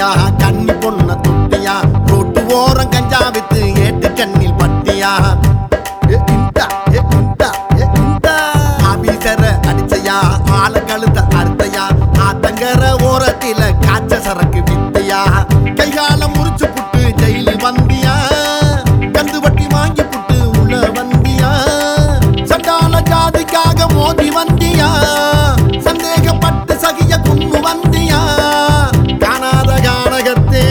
பட்டியா கண்ணி பொண்ண தொட்டியா ரோட்டு ஓரம் கஞ்சா வித்து ஏட்டு கண்ணில் பட்டியா ஏ இந்தா, ஏ இந்தா, ஏ இந்தா. ஆபீசர அடிச்சையா ஆள கழுத்த அறுத்தையா ஆத்தங்கர ஓரத்தில காய்ச்ச சரக்கு வித்தையா கைகால முறிச்சு புட்டு ஜெயிலு வந்தியா கந்து வட்டி வாங்கி புட்டு உள்ள வந்தியா சண்டால ஜாதிக்காக மோதி வந்தியா சந்தேகப்பட்டு சகிய குன்னு வந்தியா காணாத கானகத்தே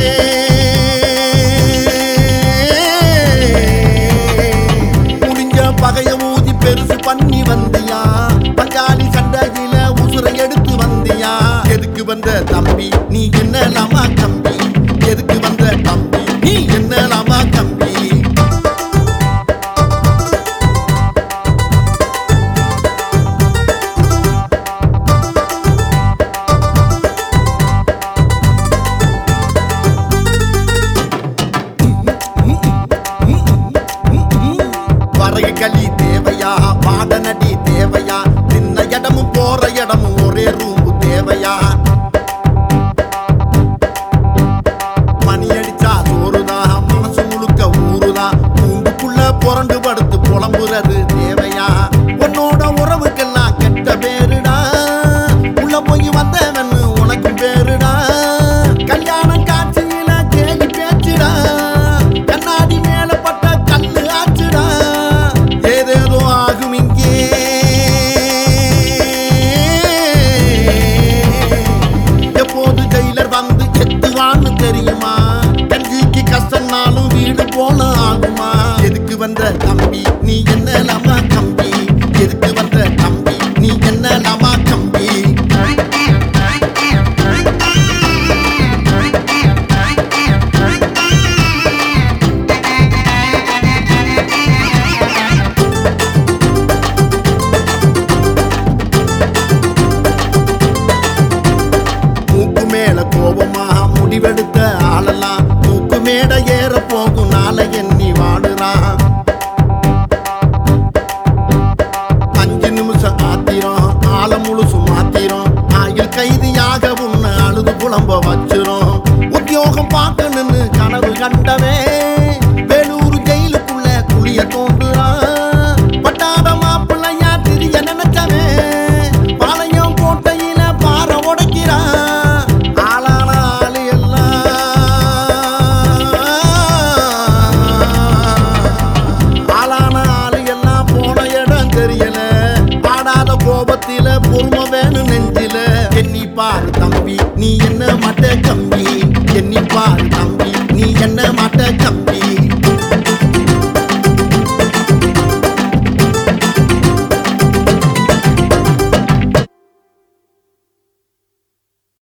முடிஞ்ச பகைய ஊதி பெருசு பண்ணி வந்தியா பங்காளி சண்டையில உசுரை எடுத்து வந்தியா எதுக்கு வந்த தம்பி நீ என்னலாமா தம்பி எதுக்கு வந்த தம்பி நீ என்னலாமா தம்பி வரகு களி தேவையா பாடநடி தேவையா சின்ன இடமும் போற இடமும் ஒரே ரூம்பு தேவையா மணி அடிச்சா சோறுதான் மனசு முழுக்க ஊறுதான் கூண்டுக்குள்ள புரண்டு படுத்து புலம்புறது தேவையா உன்னோட உறவுக்கெல்லாம் கெட்ட பேருடா உள்ள போய் வந்தவன் உனக்கு பேருடா கல்யாணம் காட்சியில கேலி பேச்சுடா கண்ணாடி மேல பட்ட கல்லு ஆச்சுடா ஏதேதோ ஆகும் இங்கே எப்போது ஜெயிலர் வந்து எத்துவான்னு தெரியுமா கஞ்சிக்கு கஷ்டம்னாலும் வீடு போல ஆகுமா எதுக்கு வந்த தம்பி நீ என்ன லாமா கம்பி எதுக்கு வந்த தம்பி நீ என்ன லாமா கம்பி மூக்கு மேல கோபமா முடிவெடுத்த ஆளெல்லாம் தூக்கு மேட ஏற போகும் நாளை எண்ணி வாடுறான் அஞ்சு நிமிஷம் ஆத்திரம் ஆள முழுசு மாத்திரம் ஆயில் கைதியாக உன்னை அழுது புலம்ப வச்சிரும் உத்தியோகம் பார்க்கணும்னு கனவு கண்டவே வேலூர் ஜெயிலுக்குள்ள குளிய தோன்றுறான் பட்டாத மாப்பிள்ளையா திரிய நினைச்சவே பாளையம் கோட்டையில பாற உடைக்கிறான் ஆளான ஆளு எல்லாம் ஆளான ஆளு எல்லாம் போன இடம் தெரியல பாடாத கோபத்தில பொறுமை வேணும் நெஞ்சில எண்ணி பாரு தம்பி நீ என்ன மட்ட கம்பி